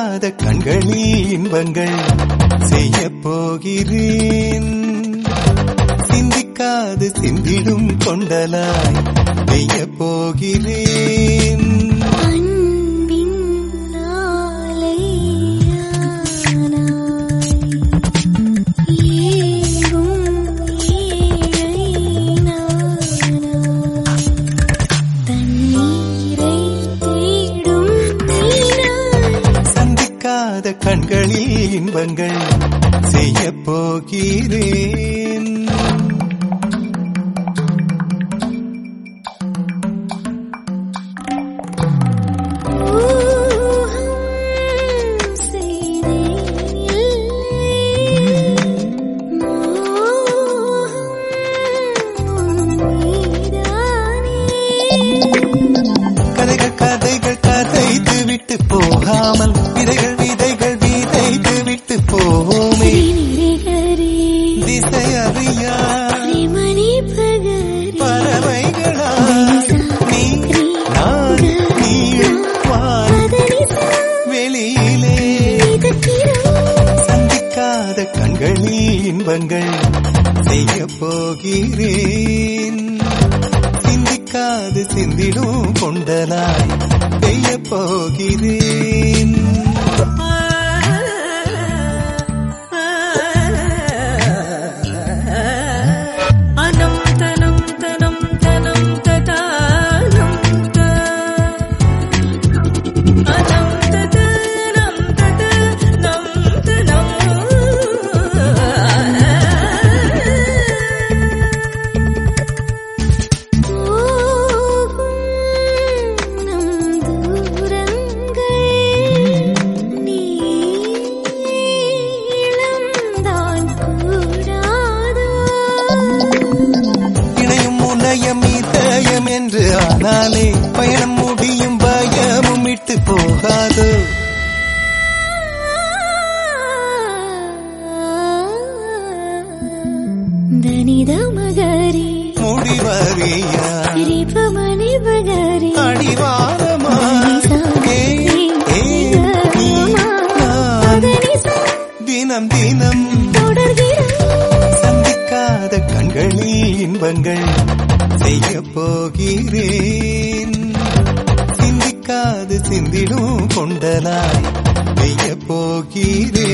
சிந்திக்காத கண்களில் இன்பங்கள் செய்ய போகிறேன் சிந்திக்காது சிந்திடும் கொண்டலாய் பெய்ய போகிறேன் அன்பின் ஆலையானாய் ஏங்கும் ஏழை நானாய் தண்ணீரை தேடும் நீராய் சந்திக்காத கண்களில் இன்பங்கள் செய்ய போகிறேன் ஊகம் செய்தேன் இல்லை மோகம் நீதானே கதைகள் கதைகள் கதைத்து விட்டு போகாமல் விதைகள் விதைகள் விதைத்து விட்டு போவோமே நிரிகரி திசை அறியா மணி பகரி பறவைகளா நீ நான் நீள் வான் வெளியிலே சந்திக்காத கண்களில் இன்பங்கள் செய்ய போகிறேன் சிந்திக்காது சிந்திடும் கொண்டலாய் செய்ய போகிறேன் அனம் தனம் தனம் தனம் ததானம் த அனம் ததனம் ததனம் தனம் நம் தூரங்கள் நீளம்தான் கூடாதோ இணையும் முனையம் இதயம் என்று ஆனாலே பயணம் முடியும் பயமும் விட்டு போகாது ದನಿದ ಮಗರಿ முடிவறியா ರಿಪಮನಿ ಬಗರಿ அடிவாரமா ஏ, ஏ, நீ, நான் தினம் தினம் சந்திக்காத கண்களில் இன்பங்கள் செய்ய போகிறேன் சிந்திக்காது சிந்திடும் கொண்டலாய் செய்ய போகிறேன்